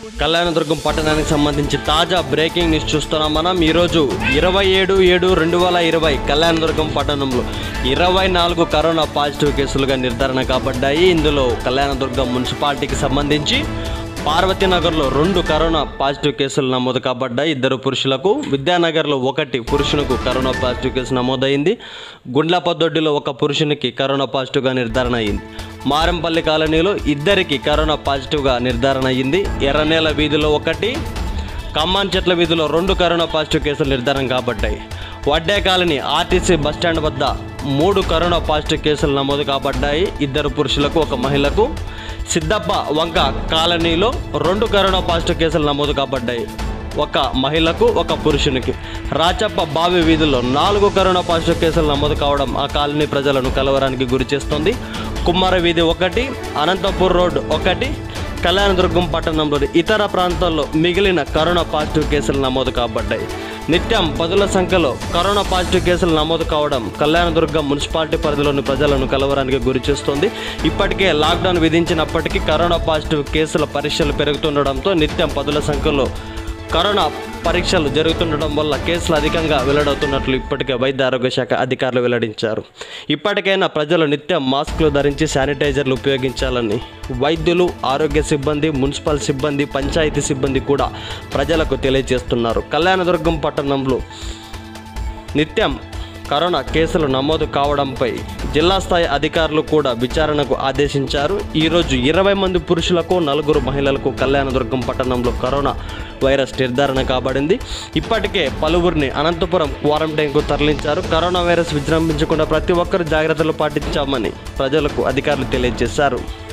కళ్యాణదుర్గం పట్టణానికి సంబంధించి తాజా బ్రేకింగ్ న్యూస్ చూస్తున్నాం మనం ఈరోజు ఇరవై ఏడు ఏడు రెండు వేల ఇరవై కళ్యాణదుర్గం పట్టణంలో ఇరవై నాలుగు కరోనా పాజిటివ్ కేసులుగా నిర్ధారణ కాబడ్డాయి ఇందులో కళ్యాణదుర్గం మున్సిపాలిటీకి సంబంధించి పార్వతీనగర్లో రెండు కరోనా పాజిటివ్ కేసులు నమోదు కాబడ్డాయి ఇద్దరు పురుషులకు విద్యానగర్లో ఒకటి పురుషునికి కరోనా పాజిటివ్ కేసు నమోదైంది గుండ్లపదొడ్డిలో ఒక పురుషునికి కరోనా పాజిటివ్గా నిర్ధారణ అయింది మారంపల్లి కాలనీలో ఇద్దరికి కరోనా పాజిటివ్గా నిర్ధారణ అయ్యింది ఎర్రనేల వీధిలో ఒకటి కమ్మాన్ చెట్ల వీధిలో రెండు కరోనా పాజిటివ్ కేసులు నిర్ధారణ కాబడ్డాయి వడ్డే కాలనీ ఆర్టీసీ బస్టాండ్ వద్ద మూడు కరోనా పాజిటివ్ కేసులు నమోదు కాబడ్డాయి ఇద్దరు పురుషులకు ఒక మహిళకు సిద్దప్ప వంక కాలనీలో రెండు కరోనా పాజిటివ్ కేసులు నమోదు కాబడ్డాయి ఒక మహిళకు ఒక పురుషునికి రాచప్ప బావి వీధిలో నాలుగు కరోనా పాజిటివ్ కేసులు నమోదు కావడం ఆ కాలనీ ప్రజలను కలవరానికి గురి చేస్తుంది కుమ్మర వీధి ఒకటి అనంతపూర్ రోడ్ ఒకటి కళ్యాణదుర్గం పట్టణంలోని ఇతర ప్రాంతాల్లో మిగిలిన కరోనా పాజిటివ్ కేసులు నమోదు కాబడ్డాయి నిత్యం పదుల సంఖ్యలో కరోనా పాజిటివ్ కేసులు నమోదు కావడం కళ్యాణదుర్గం మున్సిపాలిటీ పరిధిలోని ప్రజలను కలవరానికి గురి చేస్తుంది ఇప్పటికే లాక్డౌన్ విధించినప్పటికీ కరోనా పాజిటివ్ కేసుల పరీక్షలు పెరుగుతుండడంతో నిత్యం పదుల సంఖ్యలో కరోనా పరీక్షలు జరుగుతుండడం వల్ల కేసులు అధికంగా వెల్లడవుతున్నట్లు ఇప్పటికే వైద్య ఆరోగ్య శాఖ అధికారులు వెల్లడించారు ఇప్పటికైనా ప్రజలు నిత్యం మాస్కులు ధరించి శానిటైజర్లు ఉపయోగించాలని వైద్యులు ఆరోగ్య సిబ్బంది మున్సిపల్ సిబ్బంది పంచాయతీ సిబ్బంది కూడా ప్రజలకు తెలియజేస్తున్నారు కళ్యాణదుర్గం పట్టణంలో నిత్యం కరోనా కేసులు నమోదు కావడంపై జిల్లా స్థాయి అధికారులు కూడా విచారణకు ఆదేశించారు ఈరోజు ఇరవై మంది పురుషులకు నలుగురు మహిళలకు కళ్యాణదుర్గం పట్టణంలో కరోనా వైరస్ నిర్ధారణ కాబడింది ఇప్పటికే పలువురిని అనంతపురం క్వారంటైన్కు తరలించారు కరోనా వైరస్ విజృంభించకుండా ప్రతి ఒక్కరు జాగ్రత్తలు పాటించామని ప్రజలకు అధికారులు తెలియజేశారు